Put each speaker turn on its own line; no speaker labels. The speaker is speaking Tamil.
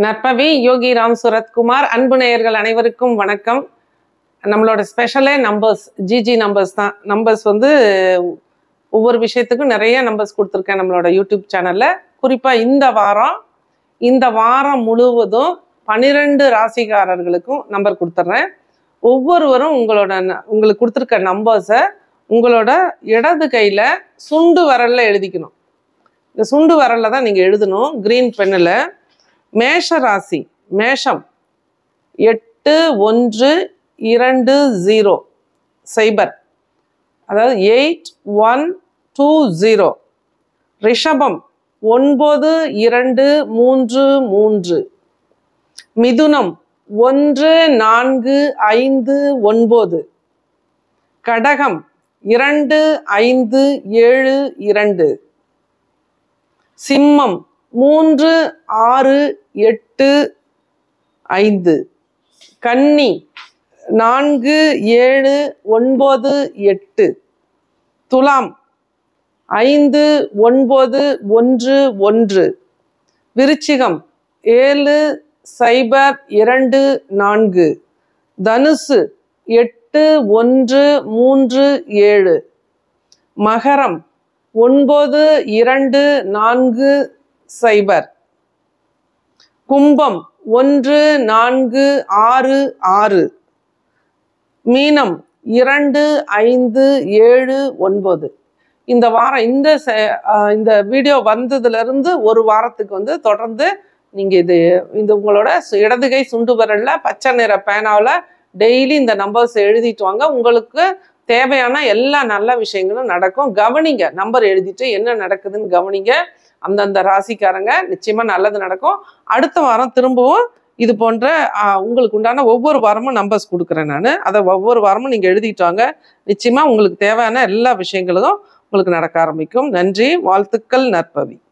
நற்பவி யோகி ராம் சுரத்குமார் அன்பு நேயர்கள் அனைவருக்கும் வணக்கம் நம்மளோட ஸ்பெஷலே நம்பர்ஸ் ஜிஜி நம்பர்ஸ் தான் நம்பர்ஸ் வந்து ஒவ்வொரு விஷயத்துக்கும் நிறைய நம்பர்ஸ் கொடுத்துருக்கேன் நம்மளோட யூடியூப் சேனலில் குறிப்பாக இந்த வாரம் இந்த வாரம் முழுவதும் பன்னிரெண்டு ராசிக்காரர்களுக்கும் நம்பர் கொடுத்துட்றேன் ஒவ்வொருவரும் உங்களோட ந- உங்களுக்கு கொடுத்துருக்க நம்பர்ஸை உங்களோட இடது கையில் சுண்டு விரல்ல எழுதிக்கணும் இந்த சுண்டு விரல்ல தான் நீங்கள் எழுதணும் க்ரீன் பென்னில் மேஷ ராசி மேஷம் எட்டு ஒன்று இரண்டு ஜீரோ சைபர் அதாவது எயிட் ஒன் டூ ஜீரோ ரிஷபம் ஒன்பது இரண்டு மூன்று மூன்று மிதுனம் ஒன்று நான்கு ஐந்து ஒன்பது கடகம் இரண்டு ஐந்து ஏழு இரண்டு சிம்மம் மூன்று ஆறு எட்டு ஐந்து கன்னி நான்கு ஏழு ஒன்பது எட்டு துலாம் ஐந்து ஒன்பது ஒன்று ஒன்று விருச்சிகம் ஏழு சைபர் இரண்டு நான்கு தனுசு எட்டு ஒன்று மூன்று ஏழு மகரம் ஒன்பது இரண்டு நான்கு சைபர் கும்பம் ஒன்று நான்கு ஆறு ஆறு மீனம் இரண்டு ஐந்து ஏழு ஒன்பது இந்த வாரம் இந்த செ- ஆஹ் இந்த வீடியோ வந்ததுல இருந்து ஒரு வாரத்துக்கு வந்து தொடர்ந்து நீங்க இது இந்த உங்களோட சு- இடது கை சுண்டு விரல்ல பச்சை நிற பேனாவில் டெய்லி இந்த நம்பர்ஸ் எழுதிட்டு வாங்க உங்களுக்கு தேவையான எல்லா நல்ல விஷயங்களும் நடக்கும் கவனிங்க நம்பர் எழுதிட்டு என்ன நடக்குதுன்னு கவனிங்க அந்தந்த ராசிக்காரங்க நிச்சயமா நல்லது நடக்கும் அடுத்த வாரம் திரும்பவும் இது போன்ற ஆஹ், உங்களுக்கு உண்டான ஒவ்வொரு வாரமும் நம்பர்ஸ் கொடுக்குறேன் நான் அதை ஒவ்வொரு வாரமும் நீங்கள் எழுதிட்டு வாங்க நிச்சயமா உங்களுக்கு தேவையான எல்லா விஷயங்களும் உங்களுக்கு நடக்க ஆரம்பிக்கும் நன்றி வாழ்த்துக்கள் நற்பவி